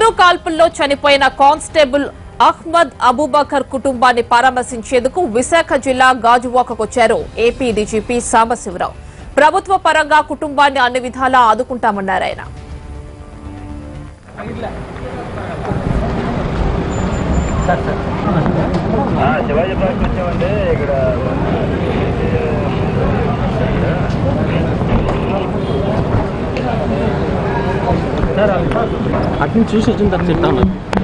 ముగ్గురు కాల్పుల్లో చనిపోయిన కానిస్టేబుల్ అహ్మద్ అబూబకర్ కుటుంబాన్ని పరామర్శించేందుకు విశాఖ జిల్లా గాజువాకకొచ్చారు ఏపీ డీజీపీ సాంబశివరావు ప్రభుత్వ పరంగా కుటుంబాన్ని అన్ని విధాలా ఆదుకుంటామన్నారు ఆయన శివాజీ పార్క్ వచ్చామండి ఇక్కడ అటు నుంచి చూసి వచ్చిన తర్వాత చెప్తాను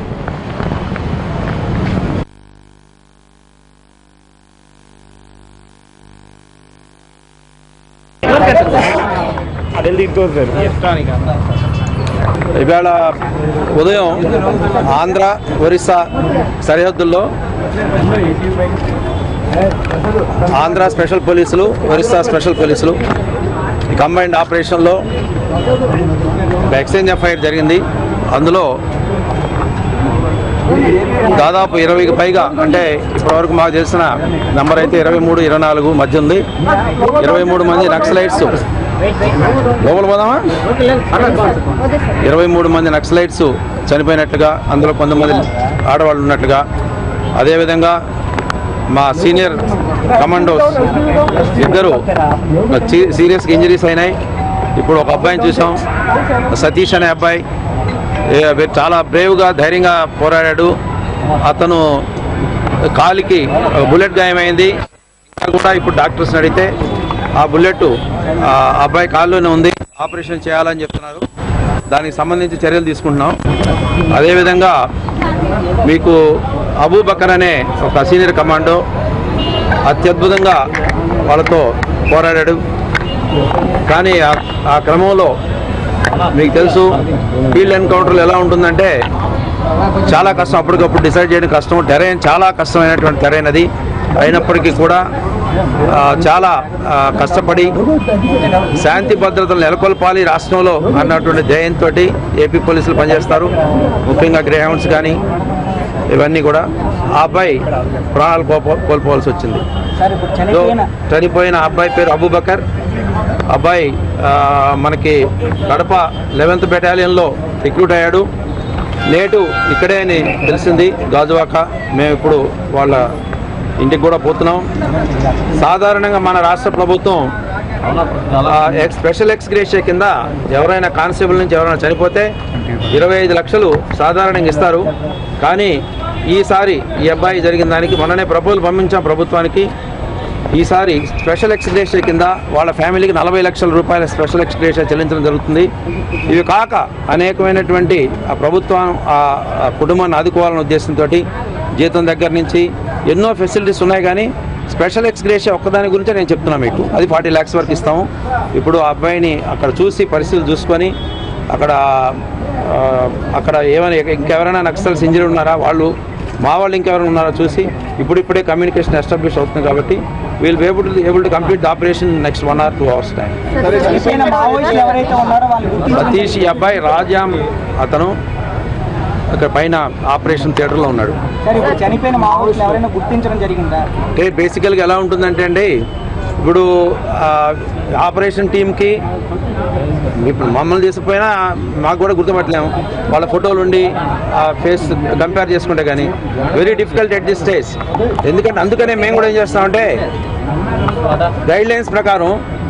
అది తీసుకోవచ్చు సార్ ఇవాళ ఉదయం ఆంధ్ర ఒరిస్సా సరిహద్దుల్లో ఆంధ్ర స్పెషల్ పోలీసులు ఒరిస్సా స్పెషల్ పోలీసులు ఈ కంబైన్డ్ ఆపరేషన్లో ఒక ఎక్స్చేంజ్ ఎఫ్ఐఆర్ జరిగింది అందులో దాదాపు ఇరవైకి పైగా అంటే ఇప్పటివరకు మాకు తెలిసిన నంబర్ అయితే ఇరవై మూడు ఇరవై నాలుగు మధ్య ఉంది ఇరవై మూడు మంది నక్సలైట్స్ లోపల పోదామా ఇరవై మూడు మంది నక్సలైట్స్ చనిపోయినట్లుగా అందులో కొంతమంది ఆడవాళ్ళు ఉన్నట్లుగా అదేవిధంగా మా సీనియర్ కమాండోస్ ఇద్దరు సీరియస్గా ఇంజరీస్ అయినాయి ఇప్పుడు ఒక అబ్బాయిని చూసాం సతీష్ అనే అబ్బాయి ఏ, వీరు చాలా బ్రేవ్గా ధైర్యంగా పోరాడాడు అతను కాలికి బుల్లెట్ గాయమైంది ఇంకా కూడా ఇప్పుడు డాక్టర్స్ని అడిగితే ఆ బుల్లెట్ ఆ అబ్బాయి కాల్లోనే ఉంది ఆపరేషన్ చేయాలని చెప్తున్నారు దానికి సంబంధించి చర్యలు తీసుకుంటున్నాం అదేవిధంగా మీకు అబూ బకర్ అనే ఒక సీనియర్ కమాండో అత్యద్భుతంగా వాళ్ళతో పోరాడాడు కానీ ఆ- ఆ క్రమంలో మీకు తెలుసు ఫీల్డ్ ఎన్కౌంటర్లు ఎలా ఉంటుందంటే చాలా కష్టం అప్పటికప్పుడు డిసైడ్ చేయడం కష్టం టెరైన్ చాలా కష్టమైనటువంటి టెరైన్ అది అయినప్పటికీ కూడా ఆ, చాలా ఆ, కష్టపడి శాంతి భద్రతలు నెలకొల్పాలి రాష్ట్రంలో అన్నటువంటి ధ్యేయంతో ఏపీ పోలీసులు పనిచేస్తారు ముఖ్యంగా గ్రేహౌండ్స్ కానీ ఇవన్నీ కూడా ఆ అబ్బాయి ప్రాణాలు కోల్పో కోల్పోవాల్సి వచ్చింది సార్ ఇప్పుడు సో, చనిపోయిన చనిపోయిన అబ్బాయి పేరు అబూబకర్ అబ్బాయి ఆ, మనకి కడప లెవెన్త్ బెటాలియన్లో రిక్రూట్ అయ్యాడు నేటు ఇక్కడే అని తెలిసింది గాజువాక మేము ఇప్పుడు వాళ్ళ ఇంటికి కూడా పోతున్నాం సాధారణంగా మన రాష్ట్ర ప్రభుత్వం ఆ, ఎక్స్- స్పెషల్ ఎక్స్గ్రేషియా కింద ఎవరైనా కానిస్టేబుల్ నుంచి ఎవరైనా చనిపోతే ఇరవై ఐదు లక్షలు సాధారణంగా ఇస్తారు కానీ ఈసారి ఈ అబ్బాయి జరిగిన దానికి మొన్ననే ప్రపోజల్ పంపించాం ప్రభుత్వానికి ఈసారి స్పెషల్ ఎక్స్గ్రేషియా కింద వాళ్ళ ఫ్యామిలీకి నలభై లక్షల రూపాయల స్పెషల్ ఎక్స్గ్రేషియా చెల్లించడం జరుగుతుంది ఇవి కాక అనేకమైనటువంటి ఆ ప్రభుత్వం ఆ ఆ కుటుంబాన్ని ఆదుకోవాలనే ఉద్దేశంతో జీతం దగ్గర నుంచి ఎన్నో ఫెసిలిటీస్ ఉన్నాయి కానీ స్పెషల్ ఎక్స్గ్రేషియా ఒక్కదాని గురించే నేను చెప్తున్నాను మీకు అది ఫార్టీ ల్యాక్స్ వరకు ఇస్తాము ఇప్పుడు ఆ అబ్బాయిని అక్కడ చూసి పరిస్థితులు చూసుకొని అక్కడ ఆ, అక్కడ ఏమైనా ఇంకెవరైనా నక్సల్స్ ఇంజరీ ఉన్నారా వాళ్ళు మా వాళ్ళు ఇంకెవరైనా ఉన్నారో చూసి ఇప్పుడిప్పుడే కమ్యూనికేషన్ ఎస్టాబ్లిష్ అవుతుంది కాబట్టి we'll be able able to complete the operation next one or two hours time చనిపోయిన మావోయిస్టులు ఎవరైతే ఉన్నారో వాళ్ళు గుర్తించడం సతీష్ ఈ అబ్బాయి రాజాం అతను అక్కడ పైన ఆపరేషన్ థియేటర్లో ఉన్నాడు సార్ ఇప్పుడు చనిపోయిన మావోయిస్టులు ఎవరైనా గుర్తించడం జరిగిందా అంటే బేసికల్గా ఎలా ఉంటుందంటే అండి ఇప్పుడు ఆ, ఆపరేషన్ టీంకి ఇప్పుడు మమ్మల్ని తీసుకుపోయినా మాకు కూడా గుర్తుపట్టలేము వాళ్ళ ఫోటోలు ఉండి ఆ ఫేస్ కంపేర్ చేసుకుంటే కానీ very difficult at this stage ఎందుకంటే అందుకనే మేము కూడా ఏం చేస్తామంటే గైడ్ లైన్స్ ప్రకారం